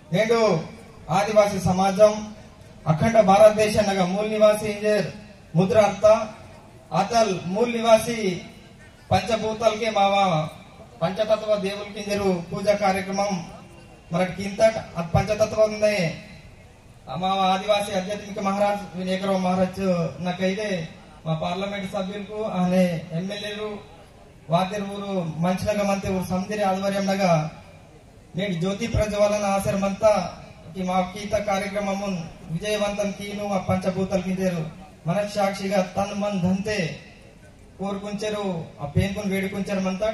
నేడు ఆదివాసీ సమాజం అఖండ భారతదేశానగా మూల్ నివాసి ఇంజర్ ముద్ర అర్థ అతల్ మూల్ నివాసి పంచభూతాలకి మావ పంచతత్వ దేవులకి ఇంజరు పూజా కార్యక్రమం మనకి ఇంత పంచతత్వ ఉంది మా ఆదివాసీ ఆధ్యాత్మిక మహారాజ్ వినాయకరావు మహారాజ్ నాకైతే మా పార్లమెంట్ సభ్యులకు అనే ఎమ్మెల్యేలు వాతిరు ఊరు మంచినగ మంత్రి ఊరు సమితి ఆధ్వర్యంగా నేటి జ్యోతి ప్రజ్వలన ఆశ్రమంతా ఈ మా గీత కార్యక్రమము విజయవంతం కీను మా పంచభూతాలు కిందేరు మనస్సాక్షిగా తన్ మన్ ధంతే కోరుకుంచారు ఆ పేంకుని వేడుకుంచారు మంతా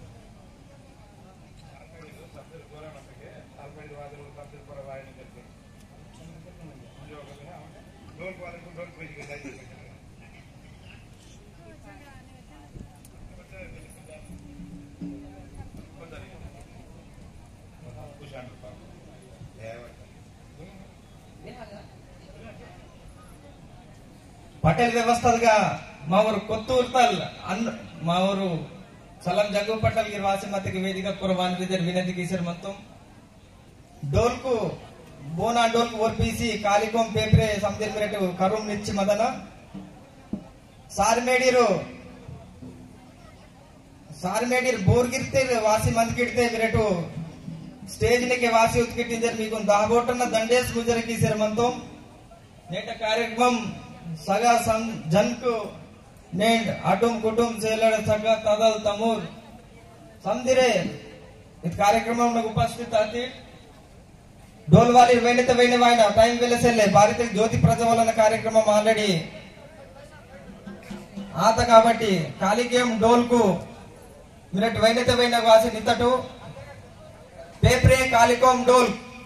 పటేల్ వ్యవస్థలుగా మా ఊరు కొత్తూర్తల్ అన్ మా ఊరు సలం జగ్గు పటేల్ గిరి వాసిమతికి వేదిక కురవాన్ విదర్ వినతి కిసర్ మొత్తం డోల్కు బోనా డోల్కు ఓర్పీసి కాలికోం పేపరే సందిర్ మిరటు కరుం నిచ్చి మదన సార్మేడిరు సార్మేడిర్ ಬೋರ್ಗಿರ್ತೀರಿ ವಾಸಿ ಮಂದ್ಕಿಡ್ತೆ ಬಿರಟು ಸ್ಟೇಜ್ ನಿಕ್ಕೆ ವಾಸಿ ಉತ್ಕಿಟ್ಟಿಂದರ್ మీకు దాబోటన్న దండేస్ గుజరకి సిరమంతో నేట కార్యక్రమం సగా సం జన్కు నేండ్ అటుం కుటుం సేలడ సగా తదల్ తమూర్ సందిరే ఇది కార్ಯಕ್ರಮ ಉಪಸ್ಥಿತ ಅತಿ ಡೋಲ್ವಾಲಿ ವೇಣಿತ ವೇಣಿ ವಾಯಿನ ಟೈಮ್ ವೆಲೆಸೆಲ್ಲೆ భారత జ్యోతి ప్రజ్వలన కార్యక్రమం ఆల్రెడీ ఆత కాబట్టి కాలికేయం డోల్కు మిరట్ వైనత వైన వాసి నితటు పేప్రే కాలికోం డోల్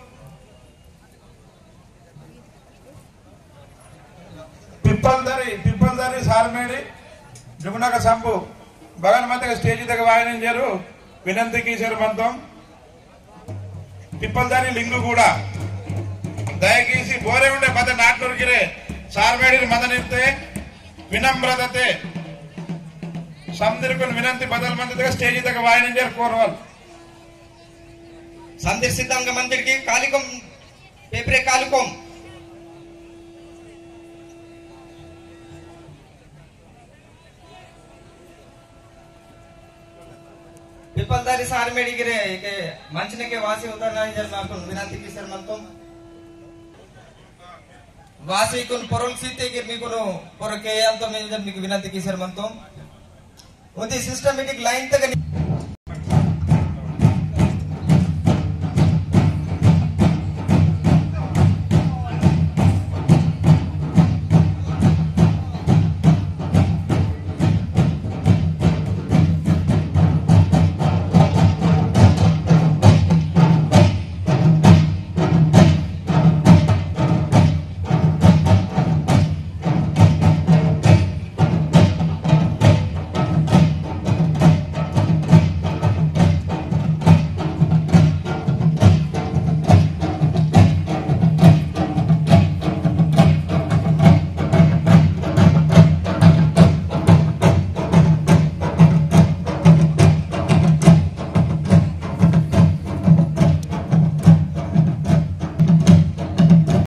పిప్పల్దరి పిప్పల్దరి సార్మేడి జుగునక సంపు భగవన్మంతగా స్టేజ్ దగ్గర వాయనించారు వినంతికి శరమంతం పిప్పల్దారి లింగు కూడా దయచేసి ಬೋರೆ ಉಂಡೆ ಮತ್ತೆ ನಾಟ್ನೂರ್ಗಿರೆ ಸಾರ್ಮೇಡಿ ಮದ ನಿರ್ತೆ ವಿನಮ್ರತೆ ಸಮದಿರ್ಕೊಂಡು ವಿನಂತಿ ಬದಲ್ ಮಂದಿ ಸ್ಟೇಜ್ దగ్గర వాయనించారు కోరవాలి సందిర్ సిద్ధంగా మందిరికి కాలికోం పేపరే కాలికోం పిప్పల్దారి సార్మేడిగిరే ఇక మంచినకే వాసి ఉదాహరణ నాకు వినంతికి శర్మంతం వాసికున్ పొరల్ సీతే మీకును పొరకేయాంతో మీకు వినంతికి శర్మంతం ఉంది సిస్టమేటిక్ లైన్ తగ